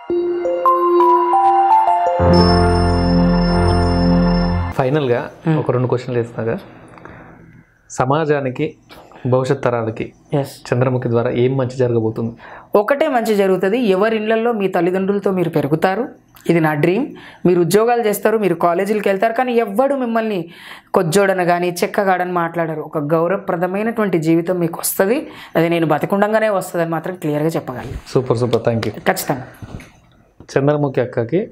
ఫైనల్గా ఒక రెండు క్వశ్చన్లు వేస్తున్నాగా సమాజానికి భవిష్యత్ తరాలకి ఎస్ చంద్రముఖి ద్వారా ఏం మంచి జరగబోతుంది ఒకటే మంచి జరుగుతుంది ఎవరి ఇళ్లలో మీ తల్లిదండ్రులతో మీరు పెరుగుతారు ఇది నా డ్రీమ్ మీరు ఉద్యోగాలు చేస్తారు మీరు కాలేజీలకు వెళ్తారు కానీ ఎవ్వడు మిమ్మల్ని కొజ్జోడన కానీ చెక్కగాడని మాట్లాడరు ఒక గౌరవప్రదమైనటువంటి జీవితం మీకు వస్తుంది అది నేను బతికుండంగానే వస్తుందని మాత్రం క్లియర్గా చెప్పగలను సూపర్ సూపర్ థ్యాంక్ యూ ఖచ్చితంగా చంద్రముఖి అక్కకి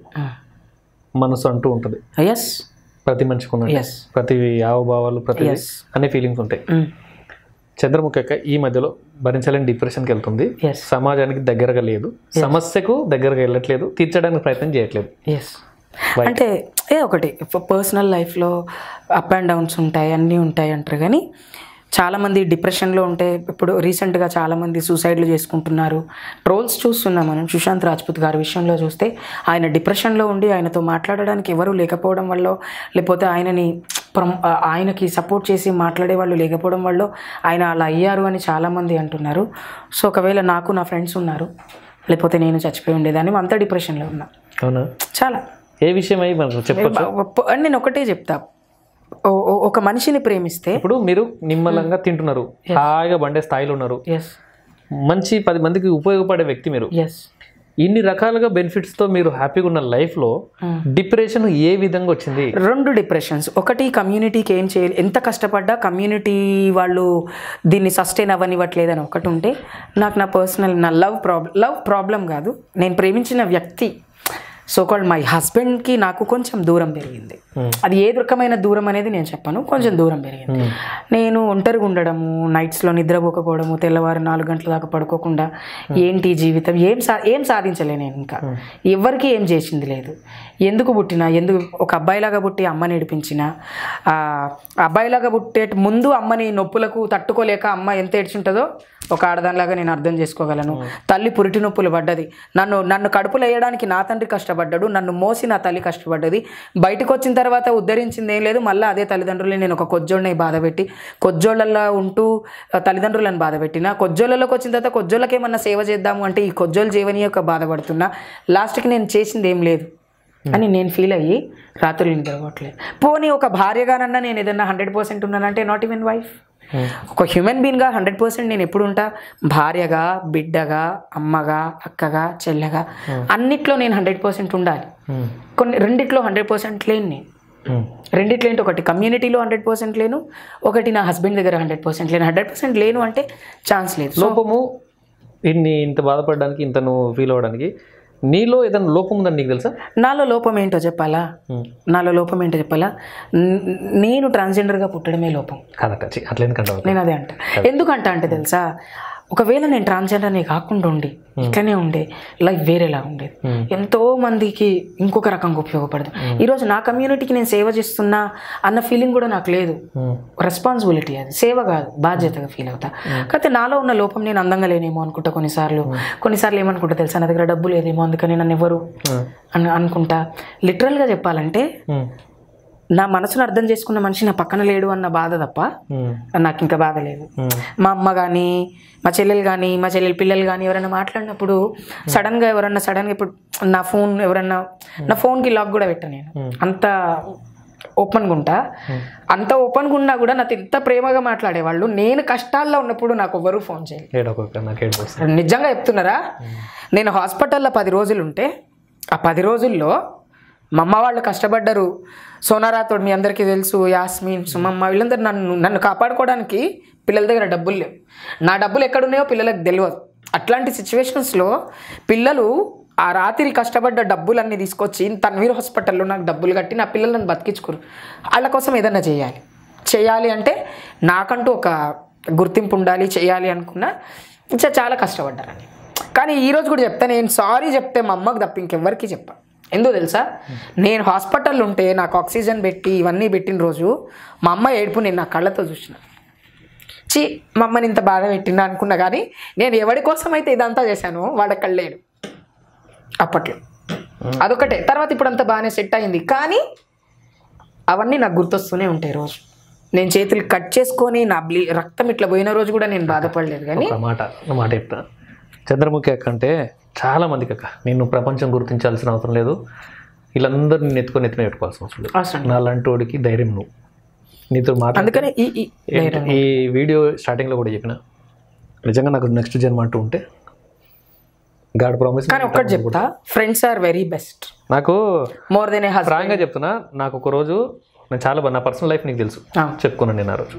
మనసు అంటూ ఉంటుంది ఎస్ ప్రతి మనిషికి ఉన్నది ఎస్ ప్రతి హావభావాలు ప్రతి అన్ని ఫీలింగ్స్ ఉంటాయి చంద్రముఖి అక్క ఈ మధ్యలో భరించలేని డిప్రెషన్కి వెళ్తుంది ఎస్ సమాజానికి దగ్గరగా లేదు సమస్యకు దగ్గరగా వెళ్ళట్లేదు తీర్చడానికి ప్రయత్నం చేయట్లేదు ఎస్ అంటే ఏ ఒకటి పర్సనల్ లైఫ్లో అప్ అండ్ డౌన్స్ ఉంటాయి అన్నీ ఉంటాయి అంటారు కానీ చాలామంది డిప్రెషన్లో ఉంటే ఇప్పుడు రీసెంట్గా చాలామంది సూసైడ్లు చేసుకుంటున్నారు ట్రోల్స్ చూస్తున్నాం మనం సుశాంత్ రాజ్పుత్ గారి విషయంలో చూస్తే ఆయన డిప్రెషన్లో ఉండి ఆయనతో మాట్లాడడానికి ఎవరు లేకపోవడం వల్ల లేకపోతే ఆయనని ప్రమ్ ఆయనకి సపోర్ట్ చేసి మాట్లాడే వాళ్ళు లేకపోవడం వల్ల ఆయన అలా అయ్యారు అని చాలామంది అంటున్నారు సో ఒకవేళ నాకు నా ఫ్రెండ్స్ ఉన్నారు లేకపోతే నేను చచ్చిపోయి ఉండేదాన్ని అంత డిప్రెషన్లో ఉన్నా అవునా చాలా ఏ విషయం అయి మనకు చెప్ప అని నేను ఒకటే చెప్తా ఓ- ఓ- ఒక మనిషిని ప్రేమిస్తే ఇప్పుడు మీరు నిమ్మలంగా తింటున్నారు హాయిగా బండే స్థాయిలో ఉన్నారు ఎస్ మంచి పది మందికి ఉపయోగపడే వ్యక్తి మీరు ఎస్ ఇన్ని రకాలుగా బెనిఫిట్స్ తో మీరు హ్యాపీగా ఉన్న లైఫ్ లో డిప్రెషన్ ఏ విధంగా వచ్చింది రెండు డిప్రెషన్స్ ఒకటి కమ్యూనిటీకి ఏం చేయాలి ఎంత కష్టపడ్డా కమ్యూనిటీ వాళ్ళు దీన్ని సస్టైన్ అవ్వనివ్వట్లేదని ఒకటి ఉంటే నాకు నా పర్సనల్ నా లవ్ ప్రాబ్లం లవ్ ప్రాబ్లం కాదు నేను ప్రేమించిన వ్యక్తి సో కాల్డ్ మై హస్బెండ్కి నాకు కొంచెం దూరం పెరిగింది అది ఏ రకమైన దూరం అనేది నేను చెప్పాను కొంచెం దూరం పెరిగింది నేను ఒంటరిగా ఉండడము నైట్స్లో నిద్రపోకపోవడము తెల్లవారు నాలుగు గంటల దాకా పడుకోకుండా ఏంటి ఈ జీవితం ఏం సా ఏం సాధించలే నేను ఇంకా ఎవరికి ఏం చేసింది లేదు ఎందుకు పుట్టినా ఎందుకు ఒక అబ్బాయిలాగా పుట్టి అమ్మని ఏడిపించిన ఆ అబ్బాయిలాగా పుట్టే ముందు అమ్మని నొప్పులకు తట్టుకోలేక అమ్మ ఎంత ఏడ్చుంటుందో ఒక ఆడదానిలాగా నేను అర్థం చేసుకోగలను తల్లి పురిటి నొప్పులు పడ్డది నన్ను నన్ను కడుపులో వేయడానికి నా తండ్రి కష్టపడ్డాడు నన్ను మోసి నా తల్లి కష్టపడ్డది బయటకు వచ్చిన తర్వాత ఉద్ధరించింది ఏం లేదు మళ్ళీ అదే తల్లిదండ్రులని నేను ఒక కొజ్జోడిని బాధపెట్టి కొజ్జోళ్ళల్లో ఉంటూ ఆ, తల్లిదండ్రులను బాధపెట్టిన కొజ్జోళ్ళలోకి వచ్చిన తర్వాత కొజ్జోళ్ళకి ఏమన్నా సేవ చేద్దాము అంటే ఈ కొజ్జోలు జీవని యొక్క బాధపడుతున్నా లాస్ట్కి నేను చేసింది ఏం లేదు అని నేను ఫీల్ అయ్యి రాత్రులు నిద్రపోవట్లేదు పోనీ ఒక భార్యగానన్నా నేను ఏదన్నా హండ్రెడ్ పర్సెంట్ ఉన్నానంటే నాట్ ఈవెన్ వైఫ్ ఒక హ్యూమన్ బీయింగ్గా హండ్రెడ్ పర్సెంట్ నేను ఎప్పుడు ఉంటా భార్యగా బిడ్డగా అమ్మగా అక్కగా చెల్లెగా అన్నిట్లో నేను హండ్రెడ్ పర్సెంట్ ఉండాలి కొన్ని రెండిట్లో హండ్రెడ్ పర్సెంట్ లేను నేను రెండిట్లో ఏంటి ఒకటి కమ్యూనిటీలో హండ్రెడ్ పర్సెంట్ లేను ఒకటి నా హస్బెండ్ దగ్గర హండ్రెడ్ పర్సెంట్ లేను హండ్రెడ్ పర్సెంట్ లేను అంటే ఛాన్స్ లేదు సో లోపము ఇన్ని ఇంత బాధపడడానికి ఇంత నువ్వు ఫీల్ అవ్వడానికి నీలో ఏదైనా లోపం ఉందని నీకు తెలుసా నాలో లోపం ఏంటో చెప్పాలా నాలో లోపం ఏంటో చెప్పాలా న- నేను ట్రాన్స్జెండర్గా పుట్టడమే లోపం కాదట ఛీ, అట్లా ఎందుకంటావు నేను అదే అంట ఎందుకంట అంటే తెలుసా ఒకవేళ నేను ట్రాన్స్జెండర్ని కాకుండా ఉండి ఇట్లనే ఉండే లైఫ్ వేరేలా ఉండేది ఎంతో మందికి ఇంకొక రకంగా ఉపయోగపడదు ఈరోజు నా కమ్యూనిటీకి నేను సేవ చేస్తున్నా అన్న ఫీలింగ్ కూడా నాకు లేదు రెస్పాన్సిబిలిటీ అది సేవ కాదు బాధ్యతగా ఫీల్ అవుతా కాకపోతే నాలో ఉన్న లోపం నేను అందంగా లేనేమో అనుకుంటా కొన్నిసార్లు కొన్నిసార్లు ఏమనుకుంటా తెలుసా నా దగ్గర డబ్బు లేదేమో అందుకని నన్ను ఎవరు అని అనుకుంటా లిటరల్గా చెప్పాలంటే నా మనసును అర్థం చేసుకున్న మనిషి నా పక్కన లేడు అన్న బాధ తప్ప నాకు ఇంకా బాధ లేదు మా అమ్మ కానీ మా చెల్లెలు కానీ మా చెల్లెలు పిల్లలు కానీ ఎవరైనా మాట్లాడినప్పుడు సడన్గా ఎవరన్నా సడన్గా ఇప్పుడు నా ఫోన్ ఎవరన్నా నా ఫోన్కి లాక్ కూడా పెట్టాను నేను అంత ఓపెన్గా ఉంటా అంత ఓపెన్గా ఉన్నా కూడా నాతో ఎంత ప్రేమగా మాట్లాడేవాళ్ళు నేను కష్టాల్లో ఉన్నప్పుడు నాకు ఎవరు ఫోన్ చేయలేదు ఏడొక నాకు ఏడు వస్తుంది నిజంగా చెప్తున్నారా నేను హాస్పిటల్లో పది రోజులు ఉంటే ఆ పది రోజుల్లో మా అమ్మ వాళ్ళు కష్టపడ్డారు సోనారాతోడు మీ అందరికీ తెలుసు యాస్మిన్ సుమమ్మ వీళ్ళందరూ నన్ను నన్ను కాపాడుకోవడానికి పిల్లల దగ్గర డబ్బులు లేవు నా డబ్బులు ఎక్కడున్నాయో పిల్లలకు తెలియదు అట్లాంటి సిచ్యువేషన్స్లో పిల్లలు ఆ రాత్రి కష్టపడ్డ డబ్బులన్నీ తీసుకొచ్చి తన్వీర్ హాస్పిటల్లో నాకు డబ్బులు కట్టి నా పిల్లలను బతికించుకోరు వాళ్ళ కోసం ఏదన్నా చేయాలి చేయాలి అంటే నాకంటూ ఒక గుర్తింపు ఉండాలి చేయాలి అనుకున్నా ఇంకా చాలా కష్టపడ్డారని కానీ ఈరోజు కూడా చెప్తా నేను సారీ చెప్తే మా అమ్మకి తప్ప ఇంకెవ్వరికి చెప్పా ఎందుకు తెలుసా నేను హాస్పిటల్లో ఉంటే నాకు ఆక్సిజన్ పెట్టి ఇవన్నీ పెట్టిన రోజు మా అమ్మ ఏడుపు నేను నా కళ్ళతో చూసిన చి మా అమ్మని ఇంత బాధ పెట్టినా అనుకున్నా కానీ నేను ఎవడి కోసం అయితే ఇదంతా చేశానో వాడక్కడ లేడు అప్పట్లో అదొకటే తర్వాత ఇప్పుడు అంతా బాగానే సెట్ అయింది కానీ అవన్నీ నాకు గుర్తొస్తూనే ఉంటాయి రోజు నేను చేతులు కట్ చేసుకొని నా బ్లీ రక్తం ఇట్లా పోయిన రోజు కూడా నేను బాధపడలేదు కానీ ఒక మాట ఒక మాట చెప్తా చంద్రముఖి అక్క అంటే చాలా మందికి అక్క నేను ప్రపంచం గుర్తించాల్సిన అవసరం లేదు వీళ్ళందరూ నేను ఎత్తుకొని ఎత్తుకొని పెట్టుకోవాల్సిన అవసరం లేదు అవసరం నా లాంటి వాడికి ధైర్యం నువ్వు నీతో మాట్లాడి అందుకనే ఈ ఈ ఈ వీడియో స్టార్టింగ్లో కూడా చెప్పిన నిజంగా నాకు నెక్స్ట్ జన్మ అంటూ ఉంటే గాడ్ ప్రామిస్ కానీ ఒక్కటి చెప్తా ఫ్రెండ్స్ ఆర్ వెరీ బెస్ట్ నాకు మోర్ దెన్ ఏ హస్బెండ్ ఫ్రాంక్గా చెప్తున్నా నాకు ఒక రోజు నేను చాలా బా- నా పర్సనల్ లైఫ్ నీకు తెలుసు చెప్పుకున్నాను నేను ఆ రోజు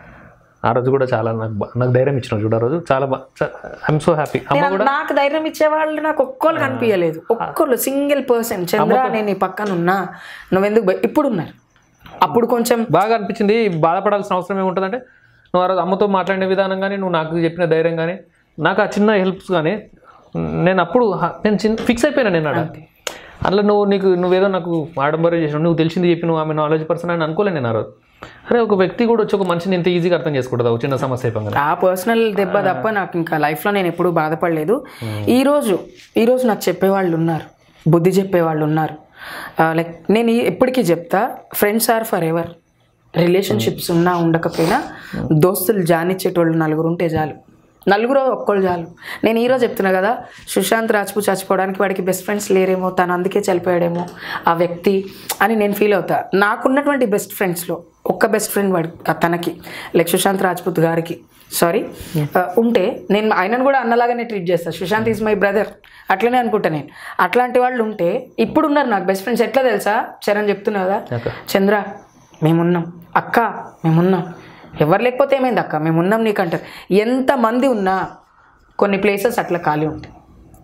ఆ రోజు కూడా చాలా నాకు బా- నాకు ధైర్యం ఇచ్చిన చూడు ఆ రోజు చాలా ఐఎమ్ సో హ్యాపీ అమ్మ కూడా నాకు ధైర్యం ఇచ్చే వాళ్ళు నాకు ఒక్కళ్ళు కనిపించలేదు ఒక్కళ్ళు సింగిల్ పర్సన్ చంద్ర నేను నీ పక్కన ఉన్నా నువ్వెందుకు భయ- ఇప్పుడు ఉన్నారు అప్పుడు కొంచెం బాగా అనిపించింది బాధపడాల్సిన అవసరం ఏముంటుందంటే నువ్వు ఆ రోజు అమ్మతో మాట్లాడిన విధానం కానీ నువ్వు నాకు చెప్పిన ధైర్యం కానీ నాకు ఆ చిన్న హెల్ప్స్ కానీ నేను అప్పుడు హ- నేను చిన్న ఫిక్స్ అయిపోయినా నేను ఆడ అట్లా నువ్వు నీకు నువ్వేదో నాకు ఆడంబరం చేసినావు నువ్వు తెలిసింది చెప్పి నువ్వు ఆమె నాలెడ్జ్ పర్సన్ అని అనుకోలేను నేను ఆ రోజు అరే ఒక వ్యక్తి కూడా వచ్చి ఒక మనిషిని ఇంత ఈజీగా అర్థం చేసుకుంటుంది ఒక చిన్న సమస్య అయిపోయింది ఆ పర్సనల్ దెబ్బ తప్ప నాకు ఇంకా లైఫ్లో నేను ఎప్పుడూ బాధపడలేదు ఈరోజు ఈరోజు నాకు చెప్పేవాళ్ళు ఉన్నారు బుద్ధి చెప్పేవాళ్ళు ఉన్నారు లైక్ నేను ఈ- ఎప్పటికీ చెప్తా friends are forever relationships ఉన్నా ఉండకపోయినా దోస్తులు జానిచ్చేటోళ్ళు నలుగురు ఉంటే చాలు నలుగురు ఒక్కళ్ళు చాలు నేను ఈరోజు చెప్తున్నా కదా సుశాంత్ రాజ్పూత్ చచ్చిపోవడానికి వాడికి బెస్ట్ ఫ్రెండ్స్ లేరేమో తను అందుకే చనిపోయాడేమో ఆ వ్యక్తి అని నేను ఫీల్ అవుతా నాకున్నటువంటి బెస్ట్ ఫ్రెండ్స్లో ఒక్క బెస్ట్ ఫ్రెండ్ వాడి తనకి లైక్ సుశాంత్ రాజ్పూత్ గారికి సారీ ఉంటే నేను ఆయనను కూడా అన్నలాగానే ట్రీట్ చేస్తాను సుశాంత్ ఈజ్ మై బ్రదర్ అట్లనే అనుకుంటా నేను అట్లాంటి వాళ్ళు ఉంటే ఇప్పుడు ఉన్నారు నాకు బెస్ట్ ఫ్రెండ్స్ ఎట్లా తెలుసా చరణ్ చెప్తున్నా కదా Okay. చంద్ర మేమున్నాం అక్క మేమున్నాం ఎవరు లేకపోతే ఏమైంది అక్క మేమున్నాం నీకంటారు ఎంతమంది ఉన్నా కొన్ని ప్లేసెస్ అట్లా ఖాళీ ఉంటాయి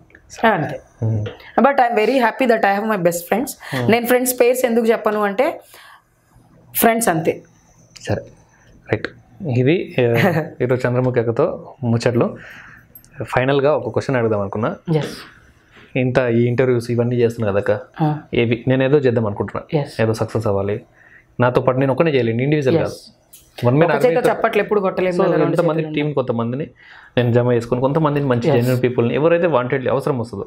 అంతే but I'm very happy that I have my best friends నేను ఫ్రెండ్స్ పేర్స్ ఎందుకు చెప్పను అంటే ఫ్రెండ్స్ అంతే సరే రైట్ ఇది ఆ, ఈరోజు చంద్రముఖి అక్కతో ముచ్చట్లు ఫైనల్గా ఒక క్వశ్చన్ అడుగుదాం అనుకున్నా ఎస్ ఇంత ఈ ఇంటర్వ్యూస్ ఇవన్నీ చేస్తున్నా కదక్క ఏవి నేను ఏదో చేద్దాం అనుకుంటున్నా ఎస్ ఏదో సక్సెస్ అవ్వాలి నాతో పాటు నేను ఒక్కనే చేయలేను ఇండివిజువల్ కాదు వన్ మ్యాన్ చేత చప్పట్లు ఎప్పుడు కొట్టలేదు సో ఎంతమంది టీం కొంతమందిని నేను జమ చేసుకుని కొంతమందిని మంచి జెన్యున్ పీపుల్ని ఎవరైతే వాంటెడ్ అవసరం వస్తుందో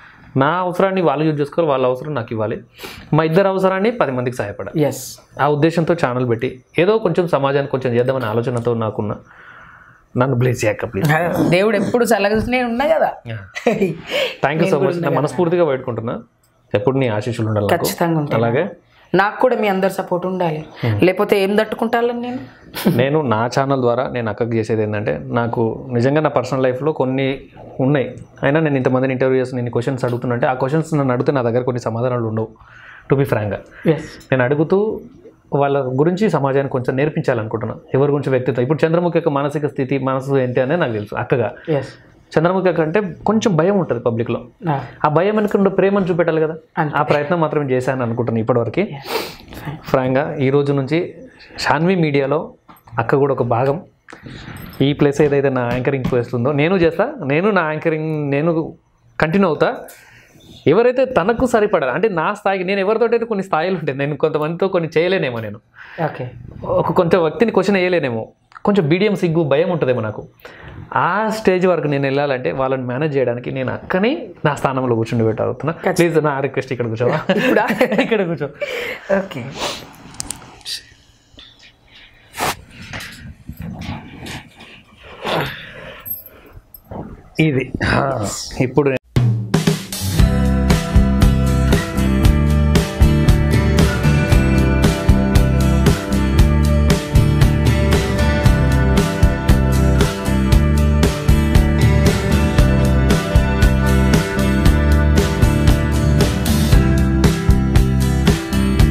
నా అవసరాన్ని వాళ్ళు యూజ్ చేసుకోవాలి వాళ్ళ అవసరం నాకు ఇవ్వాలి మా ఇద్దరు అవసరాన్ని పది మందికి సహాయపడాలి ఎస్ ఆ ఉద్దేశంతో ఛానల్ పెట్టి ఏదో కొంచెం సమాజానికి కొంచెం చేద్దామనే ఆలోచనతో నాకున్న నన్ను బ్లేజ్ చేయక ప్లీజ్ దేవుడు ఎప్పుడు చల్లగా నేను ఉన్నా కదా థ్యాంక్ యూ సో మచ్ నా మనస్ఫూర్తిగా పెట్టుకుంటున్నా ఎప్పుడు నీ ఆశీస్సులు ఉండాలి నాకు. ఖచ్చితంగా ఉంటాయి అలాగే నాకు కూడా మీ అందరి సపోర్ట్ ఉండాలి లేకపోతే ఏం తట్టుకుంటాను నేను నేను నా ఛానల్ ద్వారా నేను అక్కకి చేసేది ఏంటంటే నాకు నిజంగా నా పర్సనల్ లైఫ్లో కొన్ని ఉన్నాయి అయినా నేను ఇంతమందిని ఇంటర్వ్యూ చేసి నేను క్వశ్చన్స్ అడుగుతున్నంటే ఆ క్వశ్చన్స్ నన్ను అడిగితే నా దగ్గర కొన్ని సమాధానాలు ఉండవు టు బి ఫ్రాంక్గా ఎస్ నేను అడుగుతూ వాళ్ళ గురించి సమాజానికి కొంచెం నేర్పించాలనుకుంటున్నాను ఎవరి గురించి వ్యక్తిత్వం ఇప్పుడు చంద్రముఖి యొక్క మానసిక స్థితి మనసు ఏంటి అనేది నాకు తెలుసు అక్కగా ఎస్ చంద్రముఖి అక్క అంటే కొంచెం భయం ఉంటుంది పబ్లిక్లో ఆ భయం వెనుక ఉండే ప్రేమను చూపెట్టాలి కదా అంతే. ఆ ప్రయత్నం మాత్రం చేశాను అనుకుంటున్నాను ఇప్పటివరకు ఫ్రాంక్గా ఈ రోజు నుంచి షాన్వి మీడియాలో అక్క కూడా ఒక భాగం ఈ ప్లేస్ ఏదైతే నా యాంకరింగ్ ప్లేస్ ఉందో నేను చేస్తా నేను నా యాంకరింగ్ నేను కంటిన్యూ అవుతా ఎవరైతే తనకు సరిపడాలి అంటే నా స్థాయికి నేను ఎవరితోటైతే కొన్ని స్థాయిలు ఉంటాయి నేను కొంతమందితో కొన్ని చేయలేనేమో నేను ఓకే ఒక కొంచెం వ్యక్తిని క్వశ్చన్ వేయలేనేమో కొంచెం బీడియం సిగ్గు భయం ఉంటుందేమో నాకు ఆ స్టేజ్ వరకు నేను వెళ్ళాలంటే వాళ్ళని మేనేజ్ చేయడానికి నేను అక్కని నా స్థానంలో కూర్చుండి పెట్టాడుతున్నా ప్లీజ్ నా రిక్వెస్ట్ ఇక్కడ కూర్చోవా ఇప్పుడా? ఇక్కడ కూర్చో ఓకే ఇది ఇప్పుడు